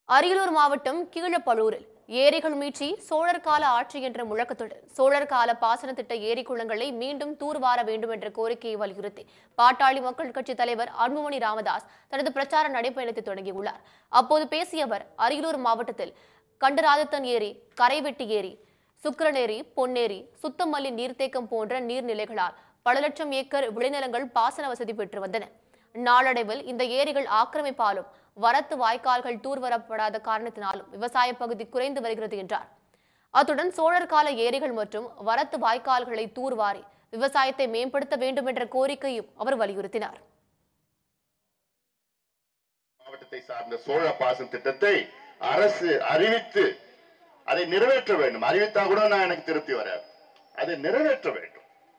அரியலூர் மாவட்டம் கீழப்பழூரில் ஏரிகள் மீட்சி சோழர் கால ஆட்சி என்ற முழக்கத்துடன் சோழர் கால பாசன திட்ட ஏரி குளங்களை மீண்டும் தூர்வார வேண்டும் என்ற கோரிக்கையை வலியுறுத்தி பாட்டாளி மக்கள் கட்சி தலைவர் அன்புமணி ராமதாஸ் தனது பிரச்சார நடைபயணத்தை தொடங்கியுள்ளார் அப்போது பேசிய அவர் அரியலூர் மாவட்டத்தில் கண்டராதித்தன் ஏரி கரைவெட்டி ஏரி சுக்கிரநேரி பொன்னேரி சுத்தமல்லி நீர்த்தேக்கம் போன்ற நீர்நிலைகளால் பல லட்சம் ஏக்கர் விளைநிலங்கள் பாசன வசதி பெற்று வந்தன நாளடைவில் இந்த ஏரிகள் ஆக்கிரமிப்பாலும் வரத்து வாய்க்கால்கள் தூர்வரப்படாத காரணத்தினாலும் விவசாய பகுதி குறைந்து வருகிறது என்றார் அத்துடன் சோழர் கால ஏரிகள் மற்றும் வரத்து வாய்க்கால்களை தூர்வாரி விவசாயத்தை மேம்படுத்த வேண்டும் என்ற கோரிக்கையும் அவர் வலியுறுத்தினார் மாவட்டத்தை சார்ந்த சோழ பாசன திட்டத்தை அரசு அறிவித்து அதை நிறைவேற்ற வேண்டும் அறிவித்தா கூட நான் எனக்கு திருப்தி வராது அதை நிறைவேற்ற வேண்டும்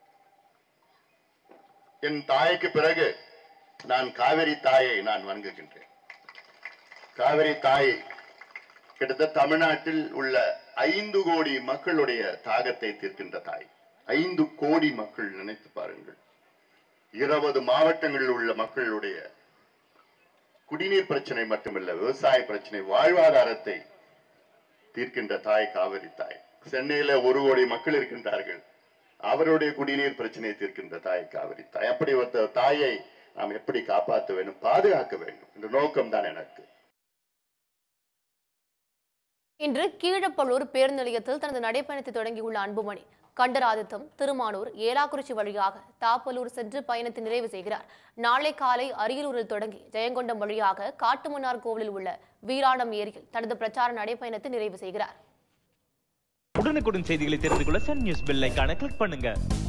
என் தாய்க்கு பிறகு நான் காவிரி தாயை நான் வணங்குகின்றேன் காவிரி தாய் கிட்டத்தட்ட தமிழ்நாட்டில் உள்ள ஐந்து கோடி மக்களுடைய தாகத்தை தீர்க்கின்ற தாய் ஐந்து கோடி மக்கள் நினைத்து பாருங்கள் இருபது மாவட்டங்களில் உள்ள மக்களுடைய குடிநீர் பிரச்சனை மட்டுமல்ல விவசாய பிரச்சனை வாழ்வாதாரத்தை தீர்க்கின்ற தாய் காவிரி தாய் சென்னையில ஒரு கோடி மக்கள் இருக்கின்றார்கள் அவருடைய குடிநீர் பிரச்சனையை தீர்க்கின்ற தாய் காவிரி தாய் அப்படி ஒரு தாயை நாம் எப்படி காப்பாற்ற வேண்டும் பாதுகாக்க வேண்டும் என்ற நோக்கம் தான் எனக்கு இன்று கீழப்பழூர் பேருந்து நிலையத்தில் தனது நடைப்பயணத்தை தொடங்கியுள்ள அன்புமணி கண்டராதித்தம் திருமானூர் ஏலாக்குறிச்சி வழியாக தாப்பலூர் சென்று பயணத்தை நிறைவு செய்கிறார் நாளை காலை அரியலூரில் தொடங்கி ஜெயங்கொண்டம் வழியாக காட்டுமன்னார் கோவிலில் உள்ள வீராணம் ஏரியில் தனது பிரச்சார நடைப்பயணத்தை நிறைவு செய்கிறார் உடனுக்குடன் செய்திகளை தெரிந்து கொள்ள சன் நியூஸ் பெல் ஐகானை கிளிக் பண்ணுங்க